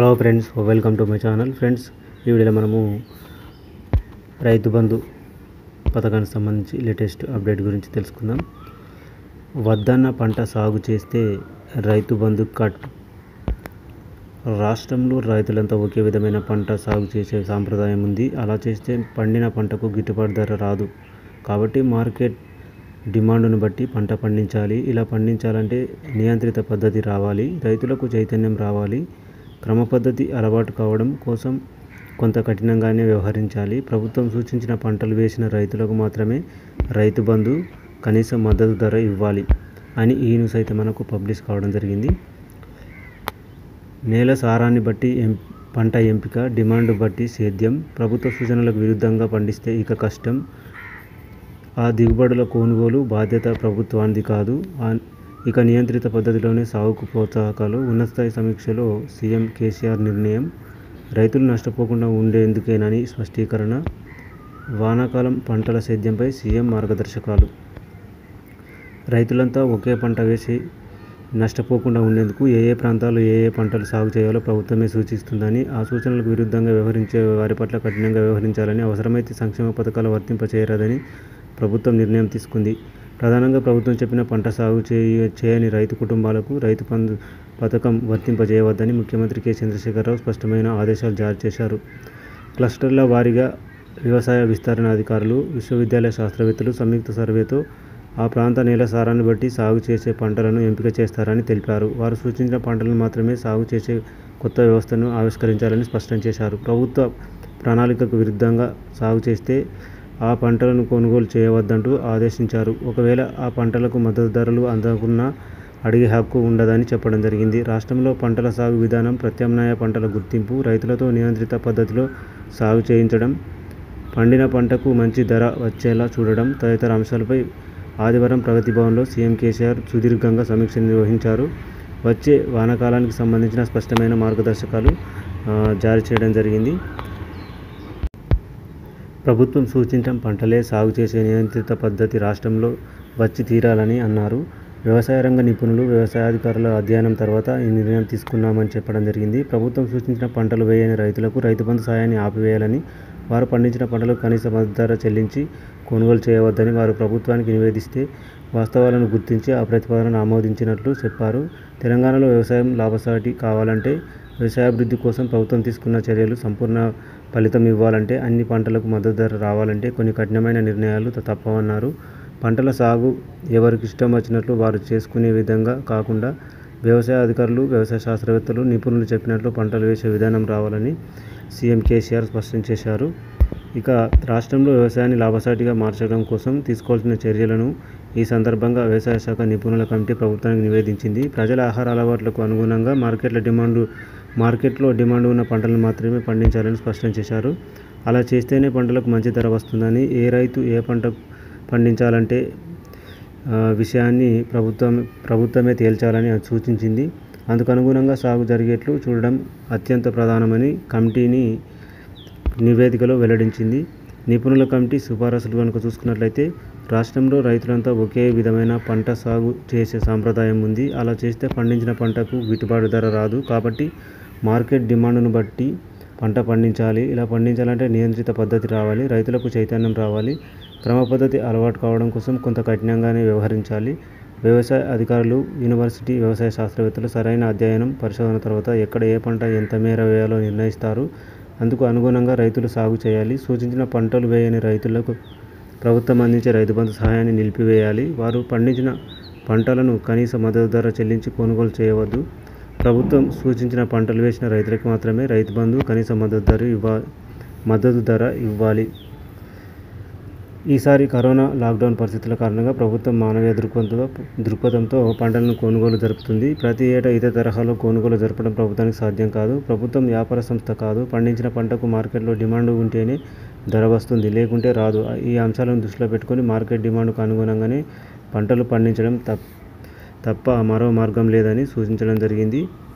hello friends welcome to my channel friends ఈ వీడియోలో మనము రైతు బంధు పథకానికి సంబంధించి లేటెస్ట్ అప్డేట్ గురించి తెలుసుకుందాం వద్దన్న పంట సాగు చేస్తే రైతు బంధు కట్ రాష్ట్రంలో రైతులంతా ఒకే విధమైన పంట సాగు చేసే సాంప్రదాయం ఉంది అలా చేస్తే పండిన పంటకు గిట్టుబాటు ధర రాదు కాబట్టి మార్కెట్ డిమాండ్ను బట్టి పంట పండించాలి ఇలా పండించాలంటే నియంత్రిత పద్ధతి రావాలి రైతులకు చైతన్యం రావాలి క్రమ పద్ధతి అలవాటు కావడం కోసం కొంత కఠినంగానే వ్యవహరించాలి ప్రభుత్వం సూచించిన పంటలు వేసిన రైతులకు మాత్రమే రైతు బంధు కనీస మద్దతు ధర ఇవ్వాలి అని ఈ న్యూస్ అయితే మనకు పబ్లిష్ కావడం జరిగింది నేల సారాన్ని బట్టి ఎం పంట ఎంపిక డిమాండ్ బట్టి సేద్యం ప్రభుత్వ సూచనలకు విరుద్ధంగా పండిస్తే ఇక కష్టం ఆ దిగుబడుల కొనుగోలు బాధ్యత ప్రభుత్వానికి కాదు ఆ- ఇక నియంత్రిత పద్ధతిలోనే సాగుకు ప్రోత్సాహకాలు ఉన్నతస్థాయి సమీక్షలో సీఎం కేసీఆర్ నిర్ణయం రైతులు నష్టపోకుండా ఉండేందుకేనని స్పష్టీకరణ వానాకాలం పంటల సేద్యంపై సీఎం మార్గదర్శకాలు రైతులంతా ఒకే పంట వేసి నష్టపోకుండా ఉండేందుకు ఏ ఏ ప్రాంతాల్లో ఏ ఏ పంటలు సాగు చేయాలో ప్రభుత్వమే సూచిస్తుందని ఆ సూచనలకు విరుద్ధంగా వ్యవహరించే వారి పట్ల కఠినంగా వ్యవహరించాలని అవసరమైతే సంక్షేమ పథకాలు వర్తింపచేయరాదని ప్రభుత్వం నిర్ణయం తీసుకుంది ప్రధానంగా ప్రభుత్వం చెప్పిన పంట సాగు చేయ చేయని రైతు కుటుంబాలకు రైతు బంధు పథకం వర్తింపజేయవద్దని ముఖ్యమంత్రి కె చంద్రశేఖరరావు స్పష్టమైన ఆదేశాలు జారీ చేశారు క్లస్టర్ల వారీగా వ్యవసాయ విస్తరణ అధికారులు విశ్వవిద్యాలయ శాస్త్రవేత్తలు సంయుక్త సర్వేతో ఆ ప్రాంత నేల సారాన్ని బట్టి సాగు చేసే పంటలను ఎంపిక చేస్తారని తెలిపారు వారు సూచించిన పంటలను మాత్రమే సాగు చేసే కొత్త వ్యవస్థను ఆవిష్కరించాలని స్పష్టం చేశారు ప్రభుత్వ ప్రణాళికకు విరుద్ధంగా సాగు చేస్తే ఆ పంటలను కొనుగోలు చేయవద్దంటూ ఆదేశించారు ఒకవేళ ఆ పంటలకు మద్దతు ధరలు అందకున్నా అడిగే హక్కు ఉండదని చెప్పడం జరిగింది రాష్ట్రంలో పంటల సాగు విధానం ప్రత్యామ్నాయ పంటల గుర్తింపు రైతులతో నియంత్రిత పద్ధతిలో సాగు చేయించడం పండిన పంటకు మంచి ధర వచ్చేలా చూడడం తదితర అంశాలపై ఆదివారం ప్రగతి భవన్లో సీఎం కేసీఆర్ సుదీర్ఘంగా సమీక్ష నిర్వహించారు వచ్చే వానాకాలానికి సంబంధించిన స్పష్టమైన మార్గదర్శకాలు ఆ, జారీ చేయడం జరిగింది ప్రభుత్వం సూచించిన పంటలే సాగు చేసే నియంత్రిత పద్ధతి రాష్ట్రంలో వచ్చి తీరాలని అన్నారు వ్యవసాయ రంగ నిపుణులు వ్యవసాయాధికారుల అధ్యయనం తర్వాత ఈ నిర్ణయం తీసుకున్నామని చెప్పడం జరిగింది ప్రభుత్వం సూచించిన పంటలు వేయని రైతులకు రైతు బంధు సాయాన్ని ఆపివేయాలని వారు పండించిన పంటలకు కనీస మద్దతు ధర చెల్లించి కొనుగోలు చేయవద్దని వారు ప్రభుత్వానికి నివేదిస్తే వాస్తవాలను గుర్తించి ఆ ప్రతిపాదనను ఆమోదించినట్లు చెప్పారు తెలంగాణలో వ్యవసాయం లాభసాటి కావాలంటే వ్యవసాయాభివృద్ధి కోసం ప్రభుత్వం తీసుకున్న చర్యలు సంపూర్ణ ఫలితం ఇవ్వాలంటే అన్ని పంటలకు మద్దతు ధర రావాలంటే కొన్ని కఠినమైన నిర్ణయాలు త- తప్పవన్నారు పంటల సాగు ఎవరికి ఇష్టం వచ్చినట్లు వారు చేసుకునే విధంగా కాకుండా వ్యవసాయ అధికారులు వ్యవసాయ శాస్త్రవేత్తలు నిపుణులు చెప్పినట్లు పంటలు వేసే విధానం రావాలని సీఎం కేసీఆర్ స్పష్టం చేశారు ఇక రాష్ట్రంలో వ్యవసాయాన్ని లాభసాటిగా మార్చడం కోసం తీసుకోవాల్సిన చర్యలను ఈ సందర్భంగా వ్యవసాయ శాఖ నిపుణుల కమిటీ ప్రభుత్వానికి నివేదించింది ప్రజల ఆహార అలవాట్లకు అనుగుణంగా మార్కెట్ల డిమాండ్ మార్కెట్లో డిమాండ్ ఉన్న పంటలను మాత్రమే పండించాలని స్పష్టం చేశారు అలా చేస్తేనే పంటలకు మంచి ధర వస్తుందని ఏ రైతు ఏ పంట పండించాలంటే ఆ, విషయాన్ని ప్రభుత్వం ప్రభుత్వమే తేల్చాలని అది సూచించింది అందుకు అనుగుణంగా సాగు జరిగేట్లు చూడడం అత్యంత ప్రధానమని కమిటీని నివేదికలో వెల్లడించింది నిపుణుల కమిటీ సిఫారసులు కనుక చూసుకున్నట్లయితే రాష్ట్రంలో రైతులంతా ఒకే విధమైన పంట సాగు చేసే సాంప్రదాయం ఉంది అలా చేస్తే పండించిన పంటకు గిట్టుబాటు ధర రాదు కాబట్టి మార్కెట్ డిమాండ్ను బట్టి పంట పండించాలి ఇలా పండించాలంటే నియంత్రిత పద్ధతి రావాలి రైతులకు చైతన్యం రావాలి క్రమ పద్ధతి అలవాటు కావడం కోసం కొంత కఠినంగానే వ్యవహరించాలి వ్యవసాయ అధికారులు యూనివర్సిటీ వ్యవసాయ శాస్త్రవేత్తలు సరైన అధ్యయనం పరిశోధన తర్వాత ఎక్కడ ఏ పంట ఎంత మేర వేయాలో నిర్ణయిస్తారు అందుకు అనుగుణంగా రైతులు సాగు చేయాలి సూచించిన పంటలు వేయని రైతులకు ప్రభుత్వం అందించే రైతు బంధు సహాయాన్ని నిలిపివేయాలి వారు పండించిన పంటలను కనీస మద్దతు ధర చెల్లించి కొనుగోలు చేయవద్దు ప్రభుత్వం సూచించిన పంటలు వేసిన రైతులకు మాత్రమే రైతు బంధు కనీస మద్దతు ధర ఇవ్వ మద్దతు ధర ఇవ్వాలి ఈసారి కరోనా లాక్డౌన్ పరిస్థితుల కారణంగా ప్రభుత్వం మానవీయ దృక్పథంతో దృక్పథంతో పంటలను కొనుగోలు జరుపుతుంది ప్రతి ఏటా ఇదే తరహాలో కొనుగోలు జరపడం ప్రభుత్వానికి సాధ్యం కాదు ప్రభుత్వం వ్యాపార సంస్థ కాదు పండించిన పంటకు మార్కెట్లో డిమాండ్ ఉంటేనే ధర వస్తుంది లేకుంటే రాదు ఈ అంశాలను దృష్టిలో పెట్టుకొని మార్కెట్ డిమాండ్కు అనుగుణంగానే పంటలు పండించడం తప్ తప్ప మరో మార్గం లేదని సూచించడం జరిగింది